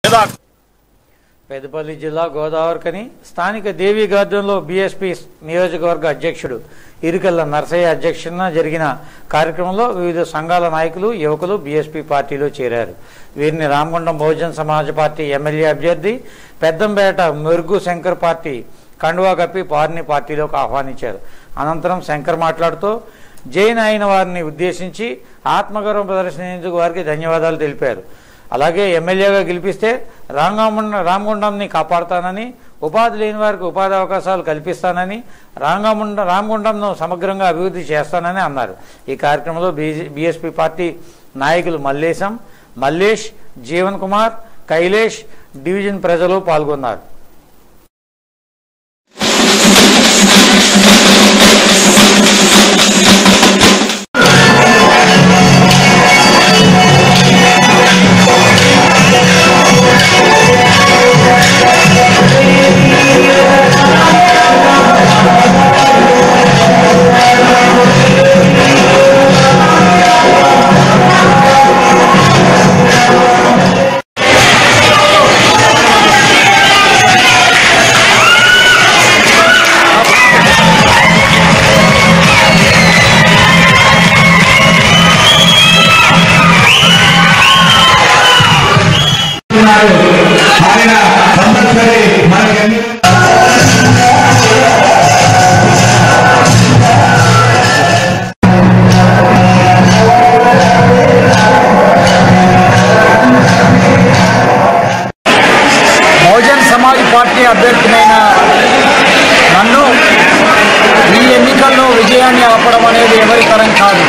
పెద్దపల్లి జిల్లా గోదావరికని స్థానిక దేవి గార్డెన్లో బీఎస్పీ నియోజకవర్గ అధ్యక్షుడు ఇరుకల్ల నరసయ్య అధ్యక్షతన జరిగిన కార్యక్రమంలో వివిధ సంఘాల నాయకులు యువకులు బీఎస్పీ పార్టీలో చేరారు వీరిని రామగుండం బహుజన్ సమాజ్ పార్టీ ఎమ్మెల్యే అభ్యర్థి పెద్దంపేట మెరుగు శంకర్ పార్టీ కండువా కప్పి వారిని పార్టీలోకి ఆహ్వానించారు అనంతరం శంకర్ మాట్లాడుతూ జైన్ అయిన వారిని ఉద్దేశించి ఆత్మగౌరవం ప్రదర్శించేందుకు వారికి ధన్యవాదాలు తెలిపారు అలాగే ఎమ్మెల్యేగా గెలిపిస్తే రాంగాముండ రామగుండంని కాపాడుతానని ఉపాధి లేని వారికి ఉపాధి అవకాశాలు కల్పిస్తానని రాంగాముండ రామగుండంను సమగ్రంగా అభివృద్ధి చేస్తానని అన్నారు ఈ కార్యక్రమంలో బీజే బీఎస్పీ పార్టీ నాయకులు మల్లేశం మల్లేష్ జీవన్ కుమార్ కైలేష్ డివిజన్ ప్రజలు పాల్గొన్నారు ఆయన కంపల్సరీ మనకి ఎన్ని బహుజన్ సమాజ్ పార్టీ అభ్యర్థినైన నన్ను ఈ ఎన్నికల్లో విజయాన్ని ఆపడం అనేది ఎవరి తరం కాదు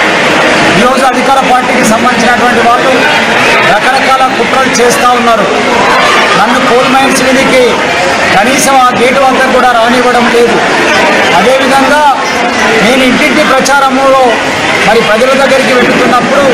ఈరోజు అధికార పార్టీకి సంబంధించినటువంటి వాళ్ళు రకరకాల కుట్రలు చేస్తూ ఉన్నారు నన్ను కోల్ మైన్స్ మీదకి కనీసం ఆ గేటు వద్ద కూడా రానివ్వడం లేదు అదేవిధంగా నేను ఇంటింటి ప్రచారములో మరి ప్రజల దగ్గరికి వెళుతున్నప్పుడు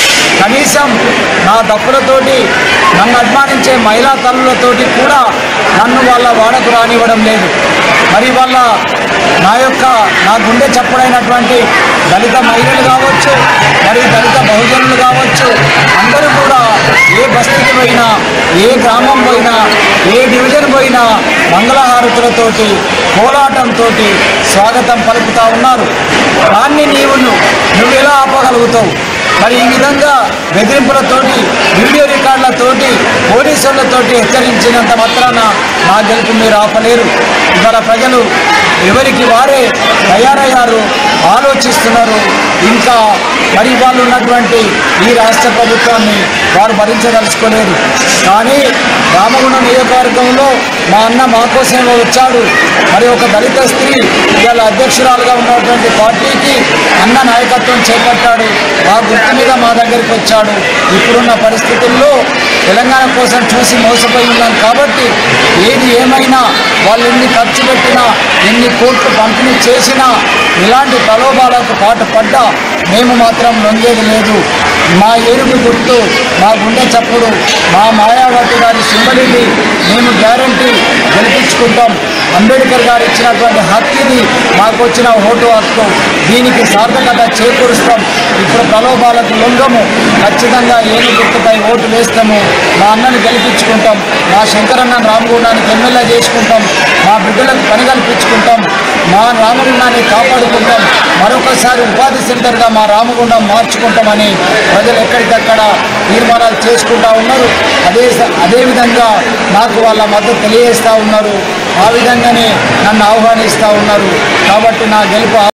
కనీసం నా తప్పులతోటి నన్ను అభిమానించే మహిళా తల్లులతోటి కూడా నన్ను వాళ్ళ వాడకు రానివ్వడం లేదు మరి వాళ్ళ నా యొక్క నా గుండె చప్పుడైనటువంటి దళిత మహిళలు కావచ్చు మరి దళిత బహుజనులు కావచ్చు అందరూ కూడా ఏ బస్తీకి పోయినా ఏ గ్రామం పోయినా ఏ డివిజన్ పోయినా మంగళహారతులతోటి కోలాటంతో స్వాగతం పలుకుతా ఉన్నారు దాన్ని నీవు నువ్వు ఎలా ఆపగలుగుతావు మరి ఈ విధంగా బెదిరింపులతోటి వీడియో రికార్డులతోటి పోలీసులతోటి హెచ్చరించినంత మాత్రాన నా గెలుపు మీరు ఆపలేరు ఇవాళ ప్రజలు ఎవరికి వారే తయారయ్యారు ఆలోచిస్తున్నారు ఇంకా మరి వాళ్ళు ఉన్నటువంటి ఈ రాష్ట్ర ప్రభుత్వాన్ని వారు భరించదలుచుకోలేదు కానీ రామగుండం నియోజకవర్గంలో మా అన్న మా కోసమే వచ్చాడు మరి ఒక దళిత స్త్రీ ఇవాళ అధ్యక్షురాలుగా ఉన్నటువంటి పార్టీకి అన్న నాయకత్వం చేపట్టాడు ఆ గుర్తు మీద మా దగ్గరికి వచ్చాడు ఇప్పుడున్న పరిస్థితుల్లో తెలంగాణ కోసం చూసి మోసపోయి ఉన్నాం కాబట్టి ఏది ఏమైనా వాళ్ళు ఎన్ని ఖర్చు పెట్టినా ఎన్ని కోట్లు పంపిణీ చేసినా ఇలాంటి ప్రలోభాలకు పాటు పడ్డా మేము మాత్రం లొంగేది లేదు మా ఏరుగు గుర్తు మా గుండె చప్పుడు మా మాయావతి గారి సింబలిని మేము గ్యారంటీ గెలిపించుకుంటాం అంబేద్కర్ గారు ఇచ్చినటువంటి హక్కు ఇది మాకు వచ్చిన ఓటు హక్కు దీనికి సార్థకత చేకూరుస్తాం ఇప్పుడు ప్రలోభాలకు లొంగము ఖచ్చితంగా ఏను గుర్తుపై ఓటు వేస్తాము మా అన్నని గెలిపించుకుంటాం మా శంకరన్న రామగుండానికి ఎమ్మెల్యే చేసుకుంటాం మా బిడ్డలకు పని కల్పించుకుంటాం మా రామగుండాన్ని కాపాడుకుంటాం మరొకసారి ఉపాధి సెంటర్గా మా రామగుండం మార్చుకుంటామని ప్రజలు ఎక్కడికక్కడ తీర్మానాలు చేసుకుంటా ఉన్నారు అదే స- అదేవిధంగా నాకు వాళ్ళ మద్దతు తెలియజేస్తూ ఉన్నారు ఆ విధంగానే నన్ను ఆహ్వానిస్తూ ఉన్నారు కాబట్టి నా గెలుపు